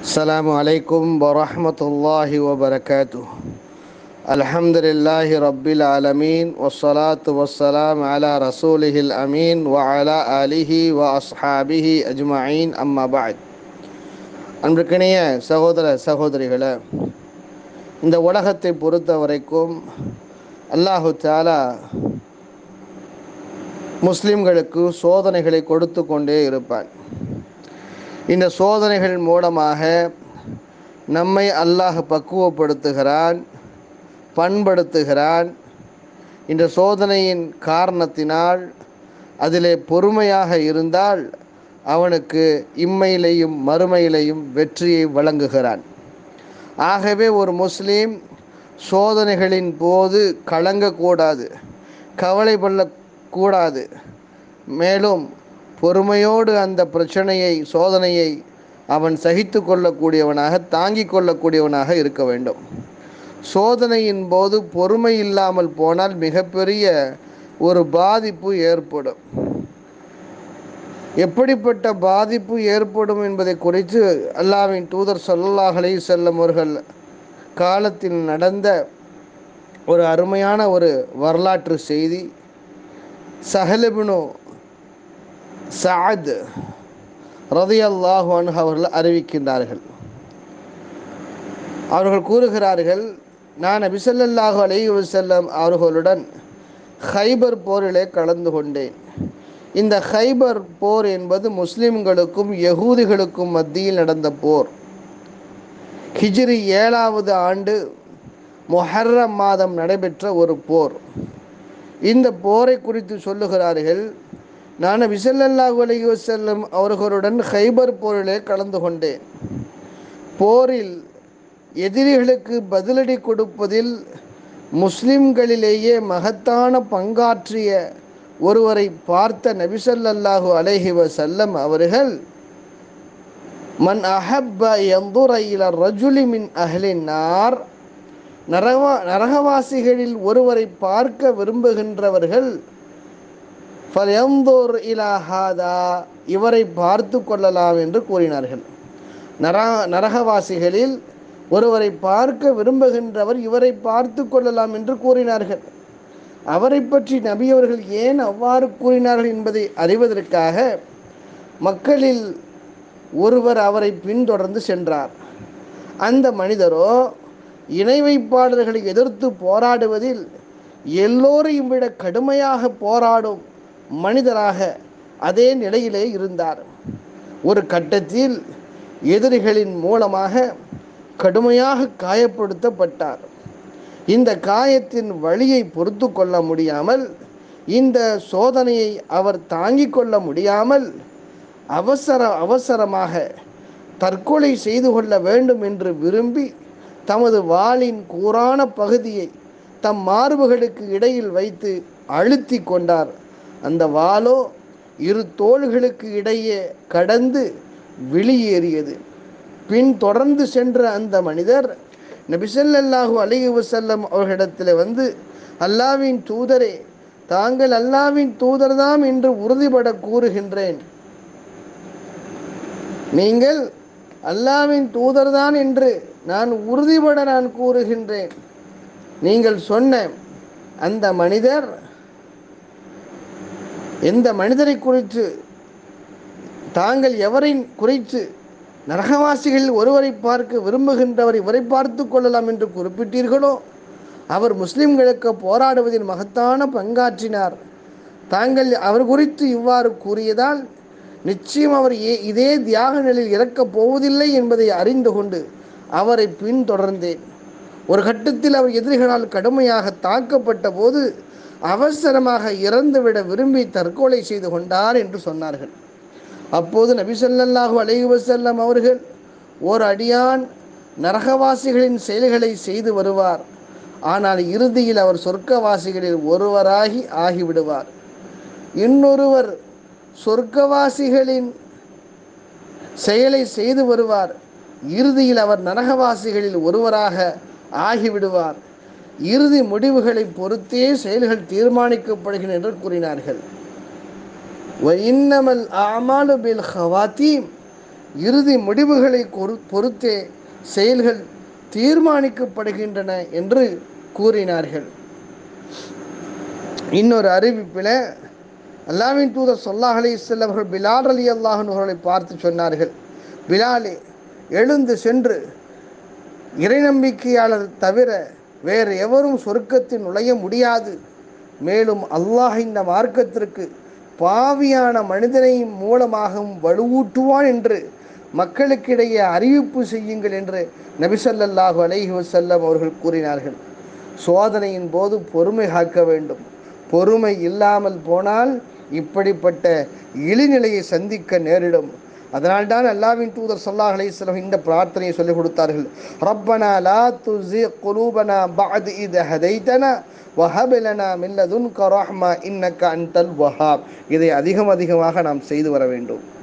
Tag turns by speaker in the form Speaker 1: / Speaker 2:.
Speaker 1: السلام عليكم ورحمة الله وبركاته الحمد لله رب العالمين والصلاة والسلام على رسوله الأمين وعلى آله وأصحابه أجمعين أما بعد அன்பிற்கினிய சகோதர சகோதரிகளே இந்த உலகத்தை பொறுத்த வரைக்கும் அல்லாஹு தாலா முஸ்லிம்களுக்கு சோதனைகளை கொடுத்து கொண்டே இருப்பான் இந்த சோதனைகள் மூலமாக நம்மை அல்லாஹ் பக்குவப்படுத்துகிறான் பண்படுத்துகிறான் இந்த சோதனையின் காரணத்தினால் அதிலே பொறுமையாக இருந்தால் அவனுக்கு இம்மையிலையும் மறுமையிலையும் வெற்றியை வழங்குகிறான் ஆகவே ஒரு முஸ்லீம் சோதனைகளின் போது கலங்கக்கூடாது கவலைப்படக்கூடாது மேலும் பொறுமையோடு அந்த பிரச்சனையை சோதனையை அவன் சகித்து கொள்ளக்கூடியவனாக தாங்கிக் கொள்ளக்கூடியவனாக இருக்க வேண்டும் சோதனையின் போது பொறுமை இல்லாமல் போனால் மிகப்பெரிய ஒரு பாதிப்பு ஏற்படும் எப்படிப்பட்ட பாதிப்பு ஏற்படும் என்பதை குறித்து அல்லாவின் தூதர் சல்லாஹ் அலை செல்லம் அவர்கள் காலத்தில் நடந்த ஒரு அருமையான ஒரு வரலாற்று செய்தி சஹலபினு சாத் ரதி அல்லாஹ் அவர்கள் அறிவிக்கின்றார்கள் அவர்கள் கூறுகிறார்கள் நான் அபிசல்லாஹு அலி வசல்லம் அவர்களுடன் ஹைபர் போரிலே கலந்து கொண்டேன் இந்த ஹைபர் போர் என்பது முஸ்லிம்களுக்கும் யகூதிகளுக்கும் மத்தியில் நடந்த போர் ஹிஜ்ரி ஏழாவது ஆண்டு மொஹர்ரம் மாதம் நடைபெற்ற ஒரு போர் இந்த போரை குறித்து சொல்லுகிறார்கள் நான் விசல்லல்லாஹு அலைஹி வஸல்லம் அவர்களுடன் ஹைபர் போரிலே கலந்து கொண்டேன் போரில் எதிரிகளுக்கு பதிலடி கொடுப்பதில் முஸ்லிம்களிலேயே மகத்தான பங்காற்றிய ஒருவரை பார்த்த நபிசல்லாஹு அலைஹி வசல்லம் அவர்கள் மன் அஹப்ப எந்துர இல ரஜுலி மின் அஹ்லின் நார் நரகவா நரகவாசிகளில் ஒருவரை பார்க்க விரும்புகின்றவர்கள் ஃபல்யந்தோர் இலாஹாதா இவரை பார்த்து கொள்ளலாம் என்று கூறினார்கள் நர நரகவாசிகளில் ஒருவரை பார்க்க விரும்புகின்றவர் இவரை பார்த்து கொள்ளலாம் என்று கூறினார்கள் அவரை பற்றி நபி அவர்கள் ஏன் அவ்வாறு கூறினார்கள் என்பதை அறிவதற்காக மக்களில் ஒருவர் அவரை பின்தொடர்ந்து சென்றார் அந்த மனிதரோ இணை வைப்பாளர்களை எதிர்த்து போராடுவதில் எல்லோரையும் விட கடுமையாக போராடும் மனிதராக அதே நிலையிலே இருந்தார் ஒரு கட்டத்தில் எதிரிகளின் மூலமாக கடுமையாக காயப்படுத்தப்பட்டார் இந்த காயத்தின் வழியை பொறுத்து கொள்ள முடியாமல் இந்த சோதனையை அவர் தாங்கிக் கொள்ள முடியாமல் அவசர அவசரமாக தற்கொலை செய்து கொள்ள வேண்டும் என்று விரும்பி தமது வாளின் கூரான பகுதியை தம் மார்புகளுக்கு இடையில் வைத்து அழுத்தி கொண்டார் அந்த வாளோ இரு தோள்களுக்கு இடையே கடந்து வெளியேறியது பின் தொடர்ந்து சென்ற அந்த மனிதர் நபிசல்லாஹூ அலிஹி வசல்லம் அவர்களிடத்தில் வந்து அல்லாவின் தூதரே தாங்கள் அல்லாவின் தூதர்தாம் என்று உறுதிபட கூறுகின்றேன் நீங்கள் அல்லாவின் தூதர்தான் என்று நான் உறுதிபட நான் கூறுகின்றேன் நீங்கள் சொன்ன அந்த மனிதர் எந்த மனிதரை குறித்து தாங்கள் எவரை குறித்து நரகவாசிகள் ஒருவரை பார்க்க விரும்புகின்றவர் இவரை பார்த்து கொள்ளலாம் என்று குறிப்பிட்டீர்களோ அவர் முஸ்லிம்களுக்கு போராடுவதில் மகத்தான பங்காற்றினார் தாங்கள் அவர் குறித்து இவ்வாறு கூறியதால் நிச்சயம் அவர் ஏ இதே தியாக நிலையில் இறக்கப் போவதில்லை என்பதை அறிந்து கொண்டு அவரை பின்தொடர்ந்தேன் ஒரு கட்டத்தில் அவர் எதிரிகளால் கடுமையாக தாக்கப்பட்ட போது அவசரமாக இறந்துவிட விரும்பி தற்கொலை செய்து கொண்டார் என்று சொன்னார்கள் அப்போது நபிசல்லாஹு அலைஹி வசல்லம் அவர்கள் ஓர் அடியான் நரகவாசிகளின் செயல்களை செய்து வருவார் ஆனால் இறுதியில் அவர் சொர்க்கவாசிகளில் ஒருவராகி ஆகிவிடுவார் இன்னொருவர் சொர்க்கவாசிகளின் செயலை செய்து வருவார் இறுதியில் அவர் நரகவாசிகளில் ஒருவராக ஆகிவிடுவார் இறுதி முடிவுகளை பொறுத்தே செயல்கள் தீர்மானிக்கப்படுகின்றன என்று கூறினார்கள் இன்னமல் அமாலு பில் ஹவாத்தீம் இறுதி முடிவுகளை பொறு பொறுத்தே செயல்கள் தீர்மானிக்கப்படுகின்றன என்று கூறினார்கள் இன்னொரு அறிவிப்பில் அல்லாவின் தூதர் சொல்லாஹ் அலி அவர்கள் பிலால் அலி அல்லாஹன் அவர்களை பார்த்து சொன்னார்கள் பிலாலே எழுந்து சென்று இறை நம்பிக்கையாளர் தவிர வேறு எவரும் சொர்க்கத்தில் நுழைய முடியாது மேலும் அல்லாஹ் இந்த மார்க்கத்திற்கு பாவியான மனிதனை மூலமாகவும் வலுவூட்டுவான் என்று மக்களுக்கிடையே அறிவிப்பு செய்யுங்கள் என்று நபிசல்லாஹு அலைஹி வசல்லம் அவர்கள் கூறினார்கள் சோதனையின் போது பொறுமை காக்க வேண்டும் பொறுமை இல்லாமல் போனால் இப்படிப்பட்ட இழிநிலையை சந்திக்க நேரிடும் அதனால்தான் அல்லாவின் தூதர் சொல்லாஹ் அலைஹிஸ்ஸலாம் இந்த பிரார்த்தனையை சொல்லிக் கொடுத்தார்கள் ரப்பனா லா துஸி குலூபனா பஅத் இத ஹதைதனா வஹப் லனா மின் லதுன்க ரஹ்மா இன்னக அன்டல் வஹாப் இதை அதிகம் அதிகமாக நாம் செய்து வர வேண்டும்